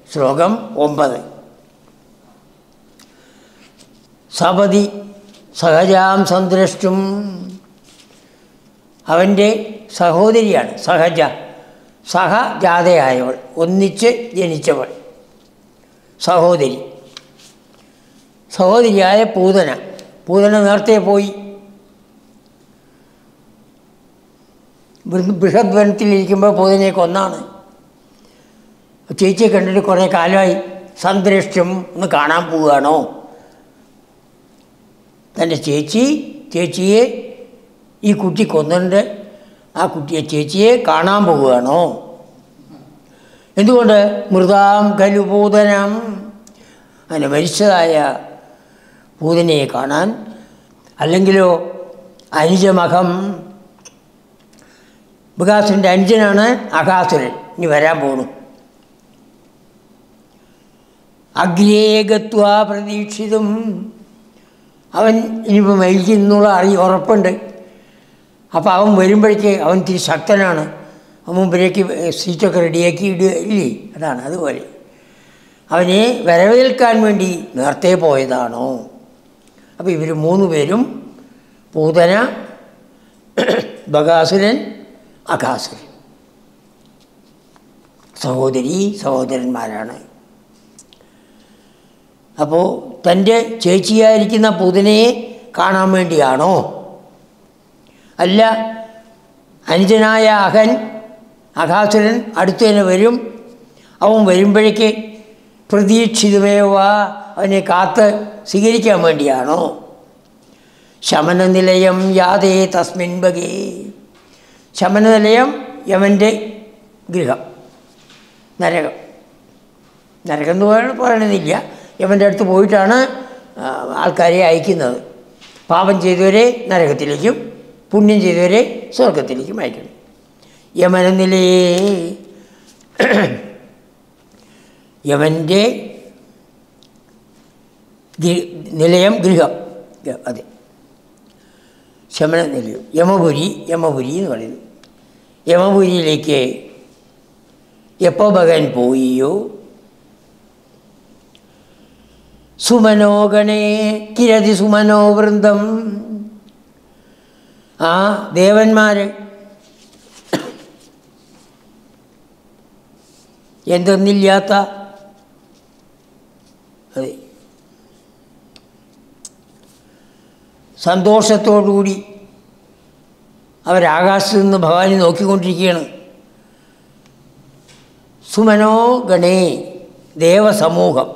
ശ്ലോകം ഒമ്പത് സപതി സഹജാം സന്ദൃഷ്ടും അവൻ്റെ സഹോദരിയാണ് സഹജ സഹജാതയായവൾ ഒന്നിച്ച് ജനിച്ചവൾ സഹോദരി സഹോദരിയായ പൂതന പൂതന നേരത്തെ പോയി ബൃഹത് വനത്തിലിരിക്കുമ്പോൾ പൂതനയെ കൊന്നാണ് ചേച്ചിയെ കണ്ടിട്ട് കുറേ കാലമായി സന്ദൃഷ്ടും ഒന്ന് കാണാൻ പോവുകയാണോ തൻ്റെ ചേച്ചി ചേച്ചിയെ ഈ കുട്ടി കൊന്നിട്ട് ആ കുട്ടിയെ ചേച്ചിയെ കാണാൻ പോവുകയാണോ എന്തുകൊണ്ട് മൃതാം കലു പൂതനം അങ്ങനെ മരിച്ചതായ പൂതനയെ കാണാൻ അല്ലെങ്കിലോ അനുജമഖം ബുഖാസുരൻ്റെ അനുജനാണ് അഘാസുരൻ ഇനി വരാൻ പോണു അഗ്രേഗത്വ പ്രതീക്ഷിതും അവൻ ഇനിയിപ്പോൾ മരിക്കുന്നുള്ള അറിയ ഉറപ്പുണ്ട് അപ്പോൾ അവൻ വരുമ്പോഴേക്ക് അവൻ തിരി ശക്തനാണ് അവൻ മുമ്പിലേക്ക് സീറ്റൊക്കെ റെഡിയാക്കി ഇടുക ഇല്ലേ അതാണ് അതുപോലെ അവനെ വരവേൽക്കാൻ വേണ്ടി നേരത്തെ പോയതാണോ അപ്പോൾ ഇവർ മൂന്ന് പേരും പൂതന ബകാസുരൻ അകാസുരൻ സഹോദരി സഹോദരന്മാരാണ് അപ്പോൾ തൻ്റെ ചേച്ചിയായിരിക്കുന്ന പൂതനയെ കാണാൻ വേണ്ടിയാണോ അല്ല അനുജനായ അഹൻ അഘാസുരൻ അടുത്ത് തന്നെ വരും അവൻ വരുമ്പോഴേക്ക് പ്രതീക്ഷിതമേവ അവനെ കാത്ത് സ്വീകരിക്കാൻ വേണ്ടിയാണോ ശമനനിലയം യാതേ തസ്മിൻ ബഗേ ശമനനിലയം യമൻ്റെ ഗൃഹം നരകം നരകം എന്ന് പറയ- പറയണമെന്നില്ല യമൻ്റെ അടുത്ത് പോയിട്ടാണ് ആ, ആൾക്കാരെ അയക്കുന്നത് പാപം ചെയ്തവരെ നരകത്തിലേക്കും പുണ്യം ചെയ്തവരെ സ്വർഗത്തിലേക്കും അയക്കണം യമനനിലയേ യമൻ്റെ ഗി- നിലയം ഗൃഹം ഗ- അതെ ശമന നിലയം യമപുരി യമപുരി എന്ന് പറയുന്നു യമപുരിയിലേക്ക് എപ്പോൾ ഭഗവാൻ പോയിയോ സുമനോഗണേ കിരതി സുമനോ വൃന്ദം ആ ദേവന്മാർ എന്തെന്നില്ലാത്ത അതെ സന്തോഷത്തോടുകൂടി അവരാകാശത്ത് നിന്ന് ഭഗവാനെ നോക്കിക്കൊണ്ടിരിക്കുകയാണ് സുമനോ ഗണേ ദേവസമൂഹം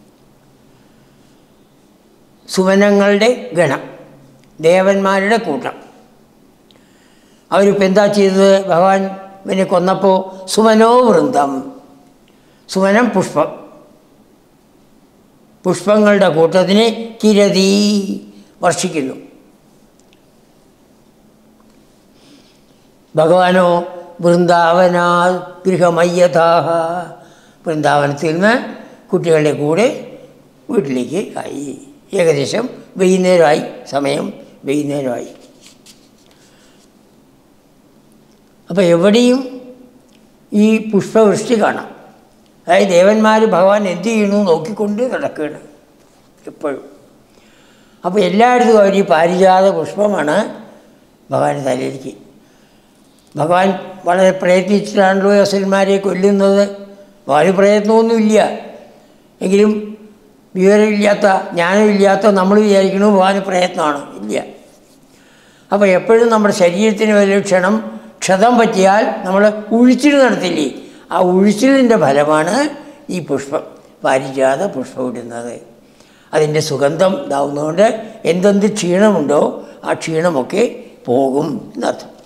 സുമനങ്ങളുടെ ഗണം ദേവന്മാരുടെ കൂട്ടം അവരിപ്പോൾ എന്താ ചെയ്തത് ഭഗവാൻ ഇവനെ കൊന്നപ്പോൾ സുമനോ വൃന്ദം സുമനം പുഷ്പം പുഷ്പങ്ങളുടെ കൂട്ടത്തിന് കിരതി വർഷിക്കുന്നു ഭഗവാനോ വൃന്ദാവനാ ഗൃഹമയ്യഥാഹ വൃന്ദാവനത്തിൽ നിന്ന് കുട്ടികളുടെ കൂടെ വീട്ടിലേക്ക് ആയി ഏകദേശം വൈകുന്നേരമായി സമയം വൈകുന്നേരമായി അപ്പോൾ എവിടെയും ഈ പുഷ്പവൃഷ്ടി കാണാം അതായത് ദേവന്മാർ ഭഗവാൻ എന്ത് ചെയ്യണു നോക്കിക്കൊണ്ട് നടക്കുകയാണ് എപ്പോഴും അപ്പോൾ എല്ലായിടത്തും അവർ ഈ പാരിജാത പുഷ്പമാണ് ഭഗവാൻ തലയിലേക്ക് ഭഗവാൻ വളരെ പ്രയത്നിച്ചിട്ടാണല്ലോ അസുരന്മാരെ കൊല്ലുന്നത് വളരെ പ്രയത്നമൊന്നുമില്ല എങ്കിലും വിവരമില്ലാത്ത ജ്ഞാനമില്ലാത്ത നമ്മൾ വിചാരിക്കണു ഭഗവാന് പ്രയത്നമാണ് ഇല്ല അപ്പോൾ എപ്പോഴും നമ്മുടെ ശരീരത്തിന് വലിയ ക്ഷണം ക്ഷതം പറ്റിയാൽ നമ്മൾ ഉഴിച്ചിൽ നടത്തില്ലേ ആ ഉഴിച്ചിലിൻ്റെ ഫലമാണ് ഈ പുഷ്പം പാരിജാത പുഷ്പം ഇടുന്നത് അതിൻ്റെ സുഗന്ധം ഇതാവുന്നതുകൊണ്ട് എന്തെന്ത് ക്ഷീണമുണ്ടോ ആ ക്ഷീണമൊക്കെ പോകും എന്നർത്ഥം